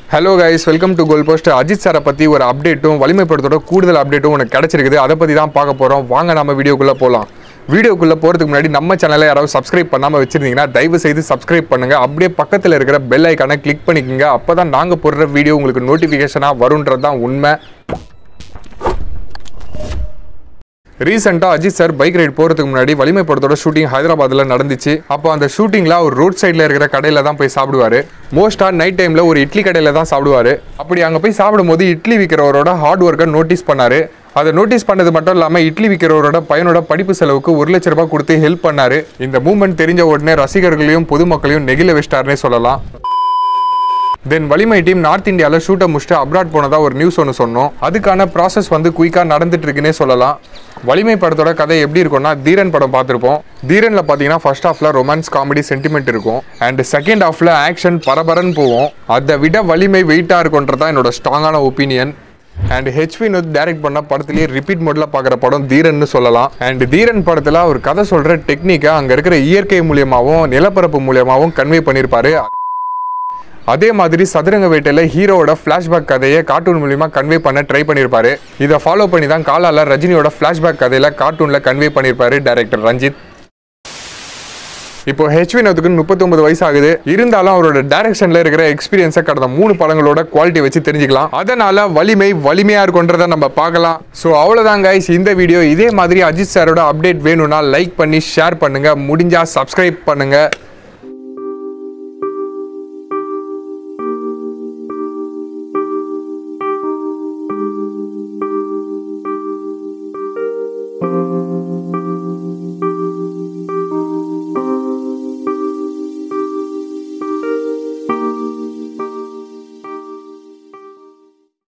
hello guys welcome to goal post Ajith சாரை பற்றி ஒரு அப்டேட்டும் வலிமை படத்தோட கூடுதல் அப்டேட்டும் உனக்கு கிடச்சிருக்குது அதை பற்றி தான் பார்க்க போகிறோம் வாங்க நம்ம வீடியோக்குள்ளே போகலாம் வீடியோக்குள்ளே போகிறதுக்கு முன்னாடி நம்ம சேனலை யாராவது சப்ஸ்கிரைப் பண்ணாமல் வச்சிருந்தீங்கன்னா தயவு செய்து சப்ஸ்கிரைப் பண்ணுங்கள் அப்படியே பக்கத்தில் இருக்கிற பெல் ஐக்கானை கிளிக் பண்ணிக்கோங்க அப்போ தான் நாங்கள் போடுற வீடியோ உங்களுக்கு நோட்டிஃபிகேஷனாக வருன்றது தான் உண்மை ரீசெண்டாக அஜித் சார் பைக் ரைட் போகிறதுக்கு முன்னாடி வலிமை படத்தோட ஷூட்டிங் ஹைதராபாத்தில் நடந்துச்சு அப்போ அந்த ஷூட்டிங்கில் அவர் ரோட் சைடில் இருக்கிற கடையில் தான் போய் சாப்பிடுவார் மோஸ்ட்டாக நைட் டைமில் ஒரு இட்லி கடையில் தான் சாப்பிடுவார் அப்படி அங்கே போய் சாப்பிடும்போது இட்லி விற்கிறவரோட ஹார்ட் ஒர்க்கை நோட்டீஸ் பண்ணார் அதை நோட்டீஸ் பண்ணது மட்டும் இல்லாமல் இட்லி விற்கிறவரோட பையனோட படிப்பு செலவுக்கு ஒரு லட்ச ரூபாய் கொடுத்து ஹெல்ப் பண்ணாரு இந்த மூமெண்ட் தெரிஞ்ச உடனே ரசிகர்களையும் பொதுமக்களையும் நெகிழ வச்சிட்டாருன்னே சொல்லலாம் தென் வலிமை டீம் நார்த் இந்தியாவில் ஷூட்டை முடிச்சுட்டு அப்ராட் போனதா ஒரு நியூஸ் ஒன்று சொன்னோம் அதுக்கான ப்ராசஸ் வந்து குயிக்காக நடந்துட்டு இருக்குன்னே சொல்லலாம் வலிமை படத்தோட கதை எப்படி இருக்கும்னா தீரன் படம் பார்த்துருப்போம் தீரனில் பார்த்தீங்கன்னா ஃபர்ஸ்ட் ஹாஃபில் ரொமான்ஸ் காமெடி சென்டிமெண்ட் இருக்கும் அண்ட் செகண்ட் ஹாஃபில் ஆக்ஷன் பரபரன்னு போகும் அதை விட வலிமை வெயிட்டாக இருக்குன்றது தான் என்னோட ஸ்ட்ராங்கான opinion and H Vinoth direct பண்ண படத்துலேயே ரிப்பீட் மோட்ல பார்க்குற படம் தீரன்னு சொல்லலாம் அண்ட் தீரன் படத்தில் அவர் கதை சொல்கிற டெக்னிக்கை அங்கே இருக்கிற இயற்கை மூலியமாகவும் நிலப்பரப்பு மூலியமாகவும் கன்வே பண்ணியிருப்பாரு அதே மாதிரி சதுரங்க வேட்டையில் ஹீரோவோட ஃப்ளாஷ்பேக் கதையை கார்ட்டூன் மூலியமாக கன்வே பண்ண ட்ரை பண்ணியிருப்பாரு இதை ஃபாலோ பண்ணி தான் காலால ரஜினியோட ஃப்ளாஷ்பேக் கதையில் கார்ட்டூனில் கன்வே பண்ணியிருப்பாரு டைரக்டர் ரஞ்சித் இப்போ ஹெச் வினோத்துக்கு முப்பத்தொன்பது வயசு ஆகுது இருந்தாலும் அவரோட டைரக்ஷன்ல இருக்கிற எக்ஸ்பீரியன்ஸை கடந்த மூணு படங்களோட குவாலிட்டி வச்சு தெரிஞ்சுக்கலாம் அதனால வலிமை வலிமையா இருக்குன்றதை நம்ம பார்க்கலாம் ஸோ அவ்வளோதான் கைஸ் இந்த வீடியோ இதே மாதிரி அஜித் சாரோட அப்டேட் வேணும்னா லைக் பண்ணி ஷேர் பண்ணுங்க முடிஞ்சா சப்ஸ்கிரைப் பண்ணுங்க